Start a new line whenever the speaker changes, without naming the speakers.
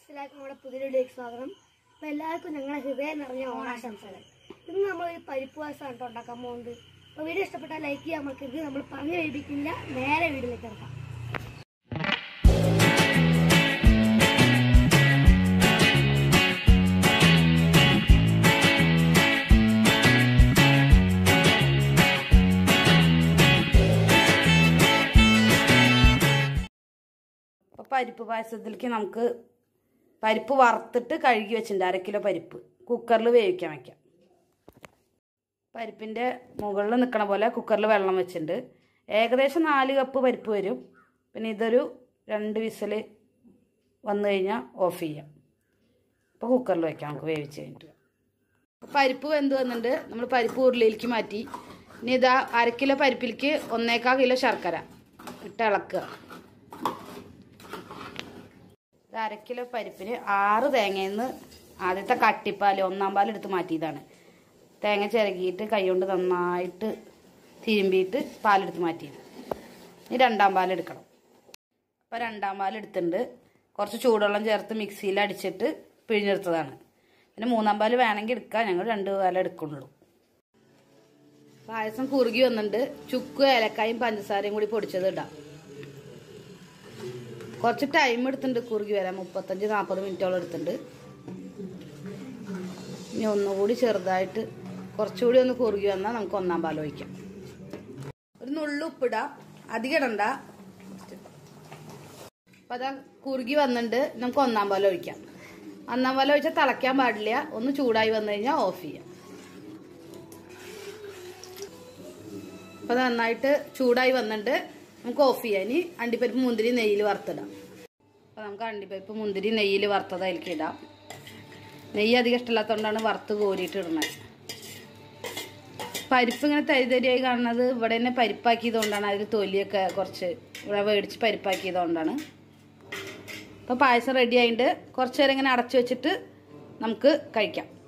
എല്ലാവർക്കും നമ്മുടെ പുതിയ വീഡിയോയിലേക്ക് സ്വാഗതം അപ്പോൾ എല്ലാവർക്കും ഞങ്ങളുടെ ഹൃദയം നിറഞ്ഞ ഓണാശംസകൾ ഇന്ന് നമ്മൾ ഒരു പരിപ്പ് പായസമാണ് കേട്ടോ ഉണ്ടാക്കാൻ പോകുന്നത് അപ്പോൾ വീഡിയോ ഇഷ്ടപ്പെട്ടാൽ ലൈക്ക് ചെയ്യാൻ മറക്കരുത് നമ്മൾ പറഞ്ഞു കഴിപ്പിക്കില്ല നേരെ വീഡിയോയിലേക്ക് ഇറക്കാം
അപ്പോൾ പരിപ്പ് പായസത്തിലേക്ക് നമുക്ക് പരിപ്പ് വറുത്തിട്ട് കഴുകി വെച്ചിട്ടുണ്ട് അര കിലോ പരിപ്പ് കുക്കറിൽ വേവിക്കാൻ വയ്ക്കാം പരിപ്പിൻ്റെ മുകളിൽ നിൽക്കണ പോലെ കുക്കറിൽ വെള്ളം വെച്ചിട്ടുണ്ട് ഏകദേശം നാല് കപ്പ് പരിപ്പ് വരും പിന്നെ ഇതൊരു രണ്ട് വിസിൽ വന്നു കഴിഞ്ഞാൽ ഓഫ് ചെയ്യാം അപ്പോൾ കുക്കറിൽ വെക്കാം നമുക്ക് വേവിച്ച് കഴിഞ്ഞിട്ട് പരിപ്പ് വെന്ത് വന്നിട്ടുണ്ട് നമ്മൾ പരിപ്പ് ഉരുളിയിലേക്ക് മാറ്റി ഇനി ഇതാ അര കിലോ പരിപ്പിലേക്ക് ഒന്നേക്കാൾ കിലോ ശർക്കര ഇട്ട് ഇളക്കുക ഇത് അര കിലോ പരിപ്പിന് ആറ് തേങ്ങയിൽ നിന്ന് ആദ്യത്തെ കട്ടിപ്പാൽ ഒന്നാം പാൽ എടുത്ത് മാറ്റിയതാണ് തേങ്ങ ചിരകിയിട്ട് കൈകൊണ്ട് നന്നായിട്ട് തിരുമ്പിയിട്ട് പാലെടുത്ത് മാറ്റിയത് ഇനി രണ്ടാം പാൽ എടുക്കണം അപ്പോൾ രണ്ടാം പാൽ എടുത്തിട്ടുണ്ട് കുറച്ച് ചൂടുവെള്ളം ചേർത്ത് മിക്സിയിൽ അടിച്ചിട്ട് പിഴിഞ്ഞെടുത്തതാണ് പിന്നെ മൂന്നാം പാൽ വേണമെങ്കിൽ എടുക്കാം ഞങ്ങൾ രണ്ട് പാൽ എടുക്കുന്നുള്ളൂ പായസം കുറുകി വന്നിട്ടുണ്ട് ചുക്കും ഏലക്കായും പഞ്ചസാരയും കൂടി പൊടിച്ചത് ഇടാം കുറച്ച് ടൈം എടുത്തിട്ടുണ്ട് കുറുകി വരാൻ മുപ്പത്തഞ്ച് നാൽപ്പത് മിനിറ്റോളം എടുത്തിട്ടുണ്ട് ഇനി ഒന്നുകൂടി ചെറുതായിട്ട് കുറച്ചുകൂടി ഒന്ന് കുറുകി വന്നാൽ നമുക്ക് ഒന്നാം പാൽ ഒഴിക്കാം ഒരു നുള്ളു ഉപ്പിടാം അധികം ഇടണ്ട അപ്പം അതാ കുറുകി വന്നിട്ടുണ്ട് നമുക്ക് ഒന്നാം പാൽ ഒഴിക്കാം ഒന്നാം പാൽ ഒഴിച്ചാൽ തിളയ്ക്കാൻ പാടില്ല ഒന്ന് ചൂടായി വന്നു കഴിഞ്ഞാൽ ഓഫ് ചെയ്യാം അപ്പം നന്നായിട്ട് ചൂടായി വന്നിട്ട് നമുക്ക് ഓഫ് ചെയ്യാം ഇനി അണ്ടിപ്പരിപ്പ് മുന്തിരി നെയ്യിൽ വറുത്തിടാം അപ്പം നമുക്ക് അണ്ടിപ്പരിപ്പ് മുന്തിരി നെയ്യിൽ വറുത്തത് അതിലേക്ക് ഇടാം നെയ്യ് അധികം ഇഷ്ടമില്ലാത്തതുകൊണ്ടാണ് വറുത്ത് കോരിയിട്ട് ഇടുന്നത് പരിപ്പ് ഇങ്ങനെ തരി തരിയായി കാണുന്നത് ഇവിടെ തന്നെ പരിപ്പാക്കിയതുകൊണ്ടാണ് അതിൽ തൊലിയൊക്കെ കുറച്ച് ഇവിടെ മേടിച്ച് പരിപ്പാക്കിയതുകൊണ്ടാണ് അപ്പോൾ പായസം റെഡി ആയിട്ട് കുറച്ച് നേരം ഇങ്ങനെ അടച്ചു വെച്ചിട്ട് നമുക്ക് കഴിക്കാം